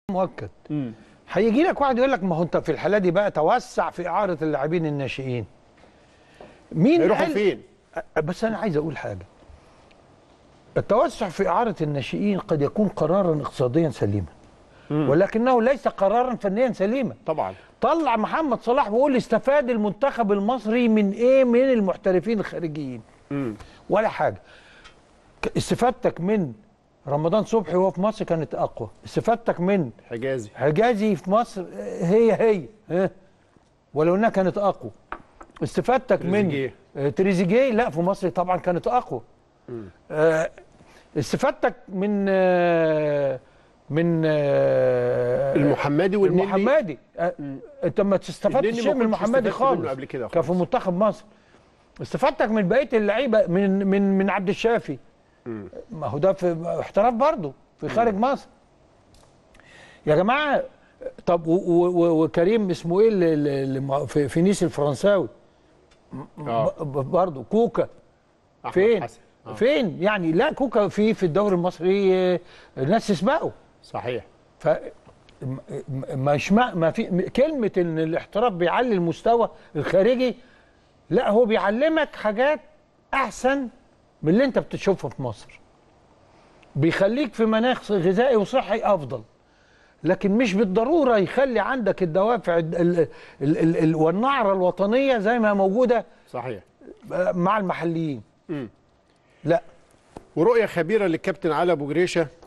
مؤكد هيجي لك واحد يقول لك ما هو انت في الحاله دي بقى توسع في اعاره اللاعبين الناشئين مين هيروحوا قال- فين؟ أ- بس انا عايز اقول حاجه التوسع في اعاره الناشئين قد يكون قرارا اقتصاديا سليما ولكنه ليس قرارا فنيا سليما طبعا طلع محمد صلاح وقول استفاد المنتخب المصري من ايه من المحترفين الخارجيين ولا حاجه ك- استفادتك من رمضان صبحي وهو في مصر كانت اقوى استفادتك من حجازي حجازي في مصر هي هي ها ولو انها كانت اقوى استفادتك من تريزيجيه. آه، تريزيجيه لا في مصر طبعا كانت اقوى آه، استفادتك من آه، من آه، المحمدي والنني المحمدي آه، انت ما تستفادش النني ما شيء من كنتش المحمدي استفدت منه خالص قبل كده كان في خالص. منتخب مصر استفادتك من بقيه اللعيبه من من من عبد الشافي ما هو ده في احتراف برضه في خارج مصر يا جماعه طب و- و- و- وكريم اسمه ايه اللي- اللي اللي مع- في, في نيس الفرنساوي اه برضه كوكا أحمد فين حسن. آه. فين يعني لا كوكا في في الدوري المصري آه، الناس تسبقه صحيح ف م- م- مش ما, ما في م- كلمه ان الاحتراف بيعلي المستوى الخارجي لا هو بيعلمك حاجات احسن من اللي انت بتشوفها في مصر بيخليك في مناخ غذائي وصحي افضل لكن مش بالضروره يخلي عندك الدوافع ال ال ال ال ال والنعره الوطنيه زي ما موجوده صحيح آه، مع المحليين مم. لا ورؤيه خبيره للكابتن علي ابو جريشه